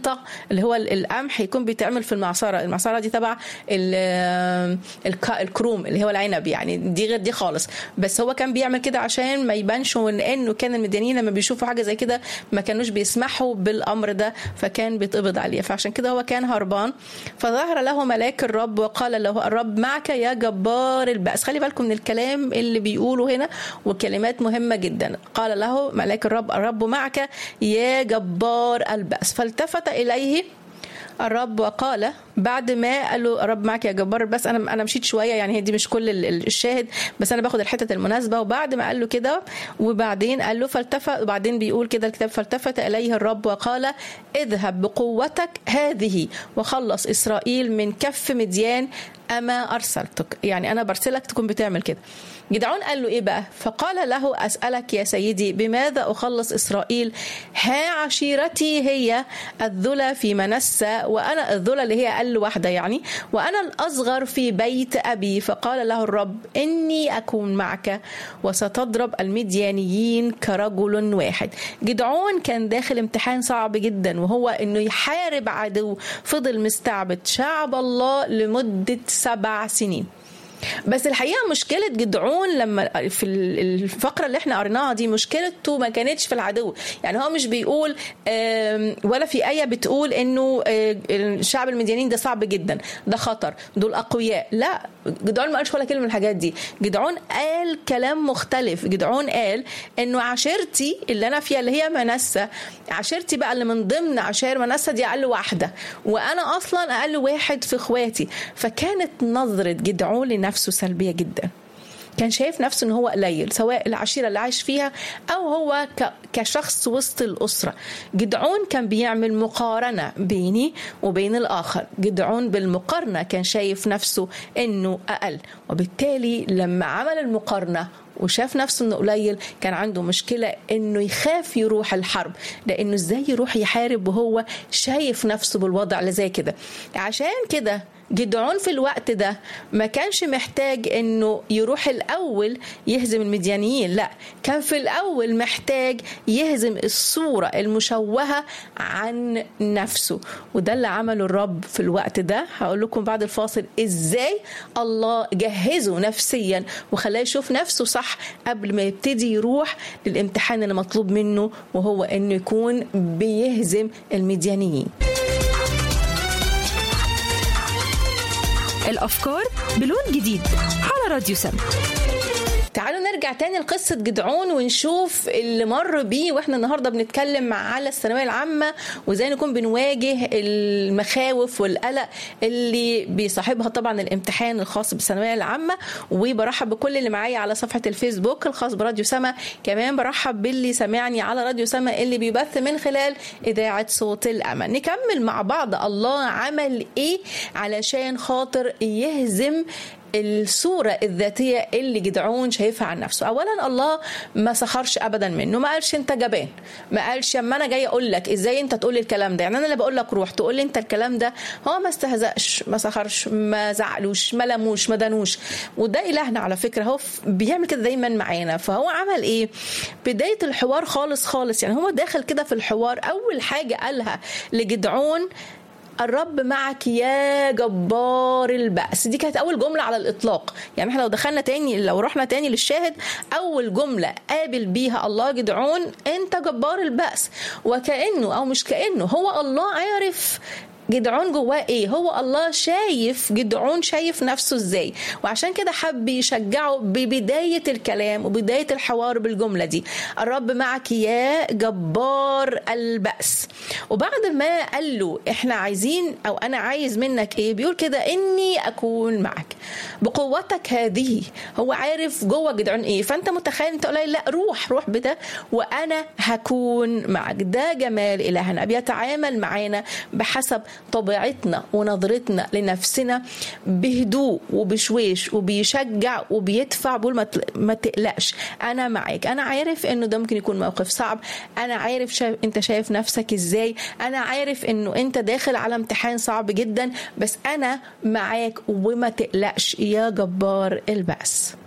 الحنطه اللي هو القمح يكون بيتعمل في المعصره المعصره دي تبع ال- الك- الكروم اللي هو العنب يعني دي غير دي خالص بس هو كان بيعمل كده عشان ما يبانش وان انه كان المديانين لما بيشوفوا حاجه زي كده ما كانوش بيسمحوا بالامر ده فكان بيتقبض عليه فعشان كده هو كان هربان فظهر له ملاك الرب وقال له الرب معك يا جبار البأس خلي بالكم من الكلام اللي بيقوله هنا وكلمات مهمة جدا قال له ملاك الرب الرب معك يا جبار البأس فالتفت إليه الرب وقال بعد ما قال له الرب معك يا جبار بس انا انا مشيت شويه يعني هي دي مش كل ال- ال- الشاهد بس انا باخد الحته المناسبه وبعد ما قال له كده وبعدين قال له فالتفت وبعدين بيقول كده الكتاب فالتفت اليه الرب وقال اذهب بقوتك هذه وخلص اسرائيل من كف مديان اما ارسلتك يعني انا برسلك تكون بتعمل كده جدعون قال له ايه بقى فقال له اسالك يا سيدي بماذا اخلص اسرائيل ها عشيرتي هي الذلى في منسى وانا الذلى اللي هي اقل واحده يعني وانا الاصغر في بيت ابي فقال له الرب اني اكون معك وستضرب المديانيين كرجل واحد جدعون كان داخل امتحان صعب جدا وهو انه يحارب عدو فضل مستعبد شعب الله لمده سبع سنين بس الحقيقه مشكله جدعون لما في الفقره اللي احنا قريناها دي مشكلته ما كانتش في العدو يعني هو مش بيقول آم، ولا في ايه بتقول انه آه، الشعب المديانين ده صعب جدا ده خطر دول اقوياء لا جدعون ما قالش ولا كلمه من الحاجات دي جدعون قال كلام مختلف جدعون قال انه عشيرتي اللي انا فيها اللي هي منسى عشيرتي بقى اللي من ضمن عشائر منسى دي اقل واحده وانا اصلا اقل واحد في اخواتي فكانت نظره جدعون لنفسه سلبيه جدا كان شايف نفسه ان هو قليل سواء العشيره اللي عايش فيها او هو ك- كشخص وسط الاسره جدعون كان بيعمل مقارنه بيني وبين الاخر جدعون بالمقارنه كان شايف نفسه انه اقل وبالتالي لما عمل المقارنه وشاف نفسه انه قليل كان عنده مشكله انه يخاف يروح الحرب لانه ازاي يروح يحارب وهو شايف نفسه بالوضع اللي زي كده عشان كده جدعون في الوقت ده ما كانش محتاج انه يروح الاول يهزم المديانيين لا كان في الاول محتاج يهزم الصوره المشوهه عن نفسه وده اللي عمله الرب في الوقت ده هقول لكم بعد الفاصل ازاي الله جهزه نفسيا وخلاه يشوف نفسه صح قبل ما يبتدي يروح للامتحان اللي مطلوب منه وهو انه يكون بيهزم المديانيين الأفكار بلون جديد على راديو سم تعالوا نرجع تاني لقصة جدعون ونشوف اللي مر بيه واحنا النهارده بنتكلم على الثانوية العامة وازاي نكون بنواجه المخاوف والقلق اللي بيصاحبها طبعا الامتحان الخاص بالثانوية العامة وبرحب بكل اللي معايا على صفحة الفيسبوك الخاص براديو سما كمان برحب باللي سامعني على راديو سما اللي بيبث من خلال إذاعة صوت الأمل نكمل مع بعض الله عمل إيه علشان خاطر يهزم الصورة الذاتية اللي جدعون شايفها عن نفسه أولا الله ما سخرش أبدا منه ما قالش أنت جبان ما قالش اما أنا جاي أقول لك إزاي أنت تقول لي الكلام ده يعني أنا اللي بقول لك روح تقول لي أنت الكلام ده هو ما استهزأش ما سخرش ما زعلوش ما لموش ما دانوش وده إلهنا على فكرة هو ف- بيعمل كده دايما معانا فهو عمل إيه بداية الحوار خالص خالص يعني هو داخل كده في الحوار أول حاجة قالها لجدعون الرب معك يا جبار البأس دي كانت أول جملة على الإطلاق يعني احنا لو دخلنا تاني لو رحنا تاني للشاهد أول جملة قابل بيها الله جدعون أنت جبار البأس وكأنه أو مش كأنه هو الله عارف جدعون جواه ايه هو الله شايف جدعون شايف نفسه ازاي وعشان كده حب يشجعه ببداية الكلام وبداية الحوار بالجملة دي الرب معك يا جبار البأس وبعد ما قال له احنا عايزين او انا عايز منك ايه بيقول كده اني اكون معك بقوتك هذه هو عارف جوه جدعون ايه فانت متخيل انت قليل لا روح روح بده وانا هكون معك ده جمال الهنا بيتعامل معانا بحسب طبيعتنا ونظرتنا لنفسنا بهدوء وبشويش وبيشجع وبيدفع بيقول ما تل- ما تقلقش انا معاك انا عارف انه ده ممكن يكون موقف صعب انا عارف شايف انت شايف نفسك ازاي انا عارف انه انت داخل على امتحان صعب جدا بس انا معاك وما تقلقش يا جبار البأس